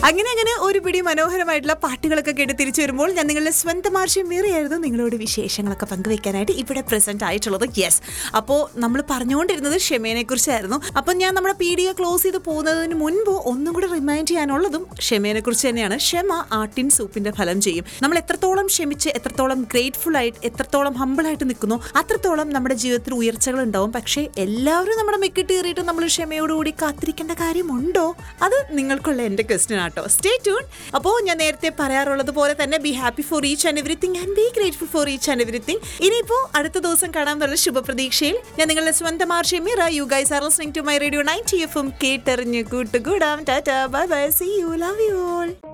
അങ്ങനെ അങ്ങനെ ഒരു പിടി മനോഹരമായിട്ടുള്ള പാട്ടുകളൊക്കെ കേട്ട് തിരിച്ചു വരുമ്പോൾ ഞാൻ നിങ്ങളുടെ സ്വന്തം ആർഷ്യം വേറെയായിരുന്നു നിങ്ങളോട് വിശേഷങ്ങളൊക്കെ പങ്കുവെക്കാനായിട്ട് ഇവിടെ പ്രസന്റ് ആയിട്ടുള്ളത് യെസ് അപ്പോൾ നമ്മൾ പറഞ്ഞുകൊണ്ടിരുന്നത് ക്ഷമേനെ കുറിച്ചായിരുന്നു അപ്പം ഞാൻ നമ്മുടെ പീഡിയ ക്ലോസ് ചെയ്ത് പോകുന്നതിന് മുൻപ് ഒന്നും കൂടെ റിമൈൻഡ് ചെയ്യാനുള്ളതും ക്ഷമേനെ കുറിച്ച് തന്നെയാണ് ക്ഷമ ആട്ടിൻ സൂപ്പിന്റെ ഫലം ചെയ്യും നമ്മൾ എത്രത്തോളം ക്ഷമിച്ച് എത്രത്തോളം ഗ്രേറ്റ്ഫുൾ ആയിട്ട് എത്രത്തോളം ഹമ്പിൾ ആയിട്ട് നിൽക്കുന്നു അത്രത്തോളം നമ്മുടെ ജീവിതത്തിൽ ഉയർച്ചകൾ ഉണ്ടാവും പക്ഷേ എല്ലാവരും നമ്മുടെ മെക്കിട്ട് കയറിയിട്ട് നമ്മൾ ക്ഷമയോടുകൂടി കാത്തിരിക്കേണ്ട കാര്യമുണ്ടോ അത് നിങ്ങൾക്കുള്ള എൻ്റെ ക്വസ്റ്റ്യൻ ആട്ടോ സ്റ്റേ ട്യൂൺ അപ്പോൾ ഞാൻ നേരത്തെ പറയാറുള്ളത് പോലെ തന്നെ be happy for each and everything and be grateful for each and everything ഇനിയിപ്പോൾ അടുത്ത ദിവസം കാണാമെന്നുള്ള ശുഭപ്രതീക്ഷയിൽ ഞാൻ നിങ്ങളുടെ സ്വന്തം ആർഷിമിറ you guys are listening to my radio ninety F M കേട്ടെറിഞ്ഞ് കൂട്ടുകൂടാം tata bye bye see you love you all